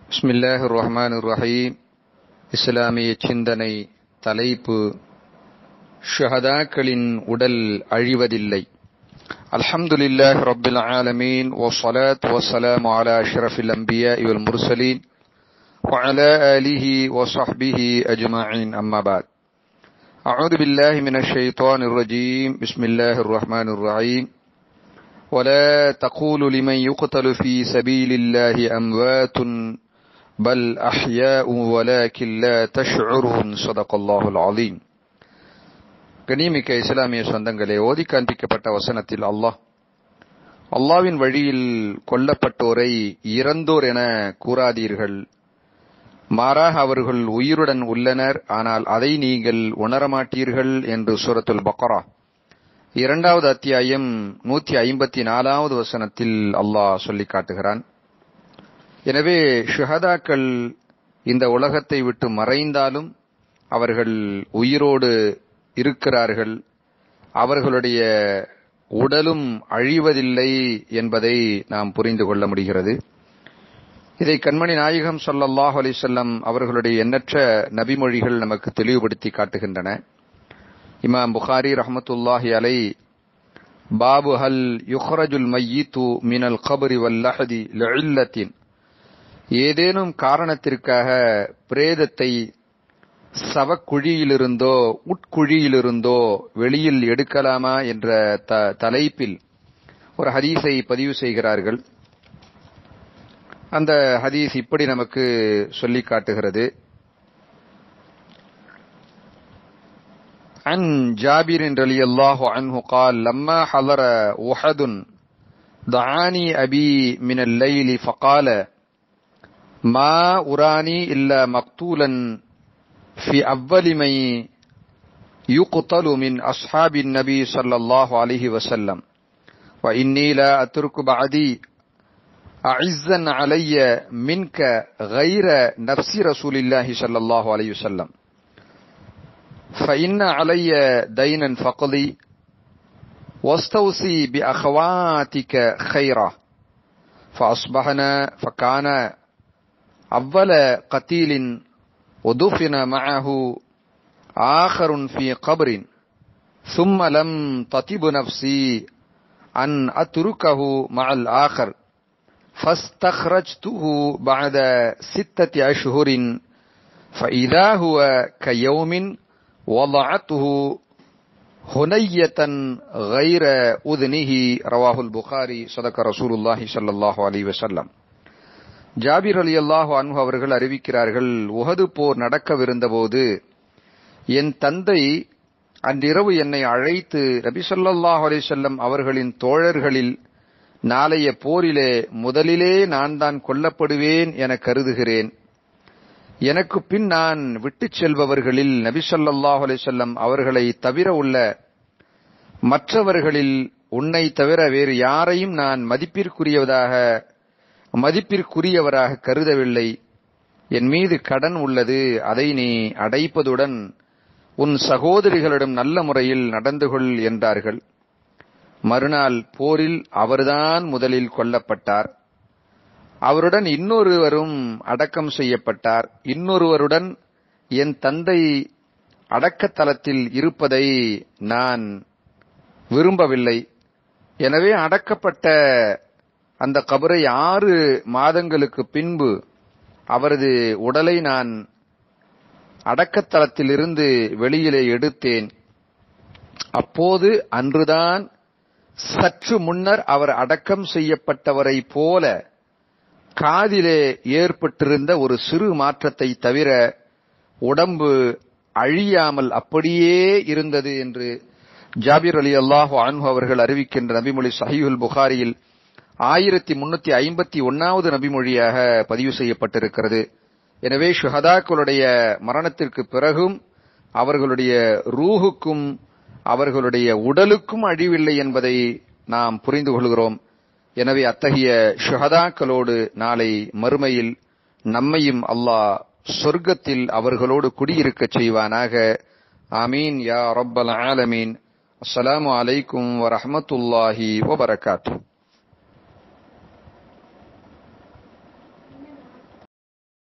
بسم الله الرحمن الرحيم இஸ்லாமிய சிந்தனை தலைப்பு ஷஹதாக்களின் உடல் அழிவதில்லை அல்ஹம்துலில்லாஹ் ரப்பில் ஆலமீன் والصلاة والسلام على أشرف الأنبياء والمرسلين وعلى آله وصحبه أجمعين أما بعد أعوذ بالله من الشيطان الرجيم بسم الله الرحمن الرحيم ولا تقولوا لمن يقتل في سبيل الله أموات بل أحياء ولكن لا تشعرون صدق الله العظيم கனிமிக்க இஸ்லாமிய சொந்தங்களே ஓதி காண்பிக்கப்பட்ட வசனத்தில் அல்லாஹ் அல்லாவின் வழியில் கொல்லப்பட்டோரை இறந்தோர் என கூறாதீர்கள் மாறாக அவர்கள் உயிருடன் உள்ளனர் ஆனால் அதை நீங்கள் உணரமாட்டீர்கள் என்று சூரத்துல் பக்ரா இரண்டாவது அத்தியாயம் நூத்தி ஐம்பத்தி நாலாவது வசனத்தில் அல்லாஹ் சொல்லி காட்டுகிறான் எனவே ஷுஹதாக்கள் இந்த உலகத்தை விட்டு மறைந்தாலும் அவர்கள் உயிரோடு இருக்கிறார்கள் அவர்களுடைய உடலும் அழிவதில்லை என்பதை நாம் புரிந்து கொள்ள முடிகிறது இதை கண்மணி நாயகம் சொல்லல்லாஹ் அலிசல்லம் அவர்களுடைய எண்ணற்ற நபிமொழிகள் நமக்கு தெளிவுபடுத்தி காட்டுகின்றன இமாம் புகாரி ரஹமத்துல்லாஹி அலை பாபு ஹல் யுஹ்ரஜுல் மையீத்து மினல் கபரி வல்லஹதி லஇல்லத்தின் ஏதேனும் காரணத்திற்காக பிரேதத்தை சவக்குழியிலிருந்தோ உட்குழியிலிருந்தோ வெளியில் எடுக்கலாமா என்ற த தலைப்பில் ஒரு ஹதீஸை பதிவு செய்கிறார்கள் அந்த ஹதீஸ் இப்படி நமக்கு சொல்லி காட்டுகிறது عن جابر رضي الله عنه قال لما حضر وحد دعاني أبي من الليل فقال ما أراني إلا مقتولا في أول من يقتل من أصحاب النبي صلى الله عليه وسلم وإني لا أترك بعدي أعزا علي منك غير نفس رسول الله صلى الله عليه وسلم فإن علي دينا فقضي واستوصي بأخواتك خيرا فأصبحنا فكان أول قتيل ودفن معه آخر في قبر ثم لم تطب نفسي أن أتركه مع الآخر فاستخرجته بعد ستة أشهر فإذا هو كيوم وضعته هنية غير أذنه رواه البخاري صدق رسول الله صلى الله عليه وسلم ஜாபிர் அலி அல்லாஹு அன்ஹு அவர்கள் அறிவிக்கிறார்கள் உகது போர் நடக்கவிருந்தபோது என் தந்தை அன்றிரவு என்னை அழைத்து ரபிசல்லாஹ் அலிசல்லம் அவர்களின் தோழர்களில் நாளைய போரிலே முதலிலே நான் தான் கொல்லப்படுவேன் என கருதுகிறேன் எனக்கு பின் நான் விட்டுச் செல்பவர்களில் நபிசல்லாஹ் அலிசல்லம் அவர்களை தவிர உள்ள மற்றவர்களில் உன்னை தவிர வேறு யாரையும் நான் மதிப்பிற்குரியவதாக மதிப்பிற்குரியவராக கருதவில்லை என் மீது கடன் உள்ளது அதை நீ அடைப்பதுடன் உன் சகோதரிகளிடம் நல்ல முறையில் நடந்து கொள் என்றார்கள் மறுநாள் போரில் அவர்தான் முதலில் கொல்லப்பட்டார் அவருடன் இன்னொருவரும் அடக்கம் செய்யப்பட்டார் இன்னொருவருடன் என் தந்தை அடக்கத்தலத்தில் இருப்பதை நான் விரும்பவில்லை எனவே அடக்கப்பட்ட அந்த கபரை ஆறு மாதங்களுக்கு பின்பு அவரது உடலை நான் அடக்கத்தளத்திலிருந்து வெளியிலே எடுத்தேன் அப்போது அன்றுதான் சற்று முன்னர் அவர் அடக்கம் செய்யப்பட்டவரை போல காதிலே ஏற்பட்டிருந்த ஒரு சிறு மாற்றத்தை தவிர உடம்பு அழியாமல் அப்படியே இருந்தது என்று ஜாபிர் அலி அல்லாஹு அன்ஹு அவர்கள் அறிவிக்கின்ற நபிமொழி சஹீஹுல் புகாரியில் ஆயிரத்தி முன்னூத்தி ஐம்பத்தி ஒன்னாவது நபிமொழியாக பதிவு செய்யப்பட்டிருக்கிறது எனவே ஷுஹதாக்களுடைய மரணத்திற்கு பிறகும் அவர்களுடைய ரூஹுக்கும் அவர்களுடைய உடலுக்கும் அழிவில்லை என்பதை நாம் புரிந்து கொள்கிறோம் எனவே அத்தகைய ஷுஹதாக்களோடு நாளை மறுமையில் நம்மையும் அல்லாஹ் சொர்க்கத்தில் அவர்களோடு குடியிருக்கச் செய்வானாக ஆமீன் யா ரப்பல் ஆலமீன் அஸ்ஸலாமு அலைக்கும் வரஹமத்துல்லாஹி வபரகாத்து